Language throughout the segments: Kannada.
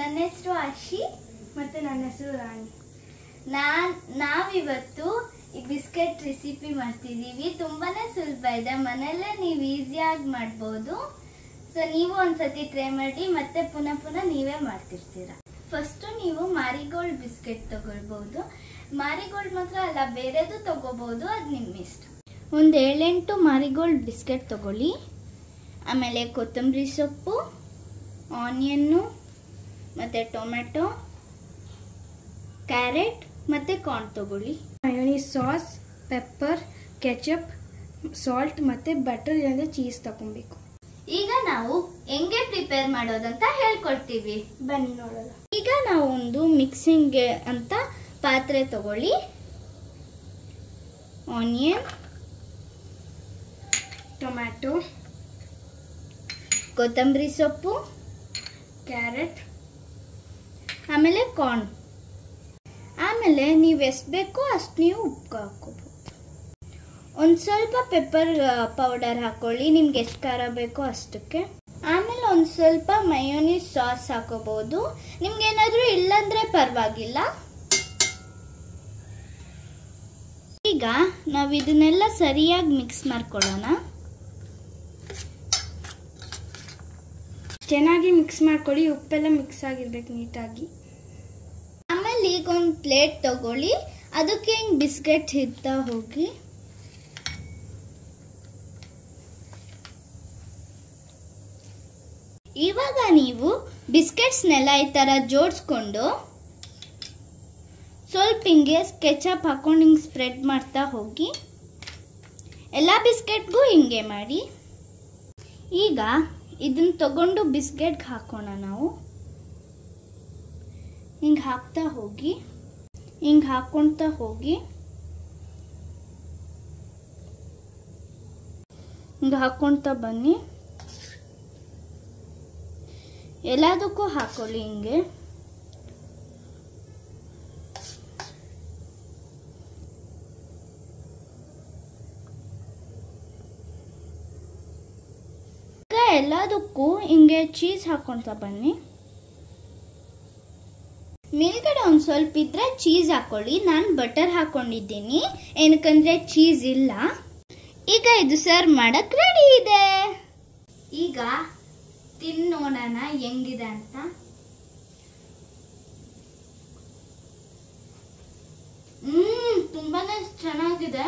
ನನ್ನ ಹೆಸರು ಆಶಿ ಮತ್ತು ನನ್ನ ಹೆಸರು ರಾಣಿ ನಾನ್ ನಾವಿವತ್ತು ಈ ಬಿಸ್ಕೆಟ್ ರೆಸಿಪಿ ಮಾಡ್ತಿದ್ದೀವಿ ತುಂಬಾನೇ ಸುಲಭ ಇದೆ ಮನೆಯಲ್ಲೇ ನೀವು ಈಸಿಯಾಗಿ ಮಾಡ್ಬೋದು ಸೊ ನೀವು ಒಂದ್ಸತಿ ಟ್ರೈ ಮಾಡಿ ಮತ್ತೆ ಪುನಃ ಪುನಃ ನೀವೇ ಮಾಡ್ತಿರ್ತೀರ ಫಸ್ಟು ನೀವು ಮಾರಿಗೋಲ್ಡ್ ಬಿಸ್ಕೆಟ್ ತಗೊಳ್ಬೋದು ಮಾರಿಗೋಲ್ಡ್ ಮಾತ್ರ ಅಲ್ಲ ಬೇರೆದು ತಗೋಬಹುದು ಅದು ನಿಮ್ಮ ಇಷ್ಟ ಒಂದು ಏಳೆಂಟು ಮಾರಿಗೋಲ್ಡ್ ಬಿಸ್ಕೆಟ್ ತಗೊಳ್ಳಿ ಆಮೇಲೆ ಕೊತ್ತಂಬರಿ ಸೊಪ್ಪು ಆನಿಯನ್ನು ಮತ್ತು ಟೊಮೆಟೊ ಕ್ಯಾರೆಟ್ ಮತ್ತು ಕಾರ್ನ್ ತಗೊಳ್ಳಿ mayonnaise sauce pepper ketchup salt ಮತ್ತು ಬಟರ್ ಇಲ್ಲಾಂದರೆ ಚೀಸ್ ತಗೊಬೇಕು ಈಗ ನಾವು ಹೆಂಗೆ ಪ್ರಿಪೇರ್ ಮಾಡೋದಂತ ಹೇಳ್ಕೊಡ್ತೀವಿ ಬನ್ನಿ ನೋಡೋಣ ಈಗ ನಾವು ಒಂದು ಮಿಕ್ಸಿಂಗ್ಗೆ ಅಂತ ಪಾತ್ರೆ ತಗೊಳ್ಳಿ ಆನಿಯನ್ ಟೊಮ್ಯಾಟೊ ಕೊತ್ತಂಬರಿ ಸೊಪ್ಪು ಕ್ಯಾರೆಟ್ ಆಮೇಲೆ ಕಾರ್ನ್ ಆಮೇಲೆ ನೀವು ಎಷ್ಟು ಬೇಕೋ ಅಷ್ಟು ನೀವು ಉಪ್ಪು ಹಾಕೋಬೋದು ಒಂದು ಸ್ವಲ್ಪ ಪೆಪ್ಪರ್ ಪೌಡರ್ ಹಾಕೊಳ್ಳಿ ನಿಮ್ಗೆ ಎಷ್ಟು ಖಾರ ಬೇಕೋ ಅಷ್ಟಕ್ಕೆ ಆಮೇಲೆ ಒಂದು ಸ್ವಲ್ಪ ಮಯೋನೀಸ್ ಸಾಸ್ ಹಾಕೋಬಹುದು ನಿಮ್ಗೆ ಏನಾದರೂ ಇಲ್ಲಂದ್ರೆ ಪರವಾಗಿಲ್ಲ ಈಗ ನಾವು ಇದನ್ನೆಲ್ಲ ಸರಿಯಾಗಿ ಮಿಕ್ಸ್ ಮಾಡ್ಕೊಳ್ಳೋಣ ಚೆನ್ನಾಗಿ ಮಿಕ್ಸ್ ಮಾಡ್ಕೊಳ್ಳಿ ಉಪ್ಪೆಲ್ಲ ಮಿಕ್ಸ್ ಆಗಿರ್ಬೇಕು ನೀಟಾಗಿ ಆಮೇಲೆ ಈಗ ಒಂದು ಪ್ಲೇಟ್ ತಗೊಳ್ಳಿ ಅದಕ್ಕೆ ಹಿಂಗೆ ಬಿಸ್ಕೆಟ್ ಹಿಡ್ತಾ ಹೋಗಿ ಇವಾಗ ನೀವು ಬಿಸ್ಕೆಟ್ಸ್ನೆಲ್ಲ ಈ ಥರ ಜೋಡಿಸ್ಕೊಂಡು ಸ್ವಲ್ಪ ಹಿಂಗೆ ಸ್ಕೆಚಪ್ ಹಾಕೊಂಡು ಹಿಂಗೆ ಸ್ಪ್ರೆಡ್ ಮಾಡ್ತಾ ಹೋಗಿ ಎಲ್ಲ ಬಿಸ್ಕೆಟ್ಗೂ ಹಿಂಗೆ ಮಾಡಿ ಈಗ ಇದನ್ನ ತಗೊಂಡು ಬಿಸ್ಕೆಟ್ಗೆ ಹಾಕೋಣ ನಾವು ಹಿಂಗೆ ಹಾಕ್ತಾ ಹೋಗಿ ಹಿಂಗೆ ಹಾಕ್ಕೊಳ್ತಾ ಹೋಗಿ ಹಿಂಗೆ ಹಾಕ್ಕೊಳ್ತಾ ಬನ್ನಿ ಎಲ್ಲದಕ್ಕೂ ಹಾಕೊಳ್ಳಿ ಹಿಂಗೆ ಈಗ ಎಲ್ಲದಕ್ಕೂ ಹಿಂಗೆ ಚೀಸ್ ಹಾಕ್ಕೊಳ್ತಾ ಬನ್ನಿ ಮೇಲ್ಗಡೆ ಒಂದು ಸ್ವಲ್ಪ ಇದ್ರೆ ಚೀಸ್ ಹಾಕೊಳ್ಳಿ ನಾನು ಬಟರ್ ಹಾಕೊಂಡಿದ್ದೀನಿ ಏನಕ್ಕಂದ್ರೆ ಚೀಸ್ ಇಲ್ಲ ಈಗ ಇದು ಸರ್ವ್ ಮಾಡಕ್ ರೆಡಿ ಇದೆ ಈಗ ತಿನ್ನೋಣ ಹೆಂಗಿದೆ ಅಂತ ಹ್ಮ್ ತುಂಬಾನೇ ಚೆನ್ನಾಗಿದೆ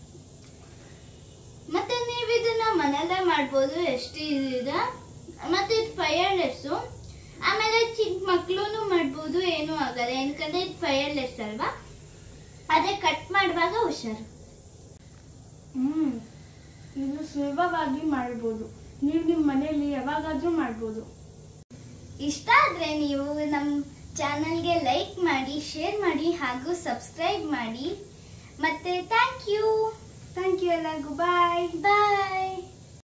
ಮತ್ತೆ ನೀವು ಇದನ್ನ ಮನೆಯಲ್ಲೇ ಮಾಡ್ಬೋದು ಎಷ್ಟು ಇದೆ ಮತ್ತೆ ಇದು ಫೈರ್ಲೆಸ್ಸು ಆಮೇಲೆ ಚಿಕ್ಕ ಮಕ್ಳು ಮಾಡ್ಬೋದು ಏನೂ ಆಗಲ್ಲ ಏನಕಂದ್ರೆ ಇದು ಫೈರ್ಲೆಸ್ ಅಲ್ವಾ ಅದೇ ಕಟ್ ಮಾಡುವಾಗ ಹುಷಾರು ಹ್ಞೂ ಇದು ಸುಲಭವಾಗಿ ಮಾಡ್ಬೋದು ನೀವು ನಿಮ್ಮ ಮನೆಯಲ್ಲಿ ಯಾವಾಗಾದರೂ ಮಾಡ್ಬೋದು ಇಷ್ಟ ಆದ್ರೆ ನೀವು ನಮ್ಮ ಚಾನಲ್ಗೆ ಲೈಕ್ ಮಾಡಿ ಶೇರ್ ಮಾಡಿ ಹಾಗೂ ಸಬ್ಸ್ಕ್ರೈಬ್ ಮಾಡಿ ಮತ್ತೆ ಥ್ಯಾಂಕ್ ಯು ಥ್ಯಾಂಕ್ ಯು ಎಲ್ಲರಿಗೂ ಬಾಯ್ ಬಾಯ್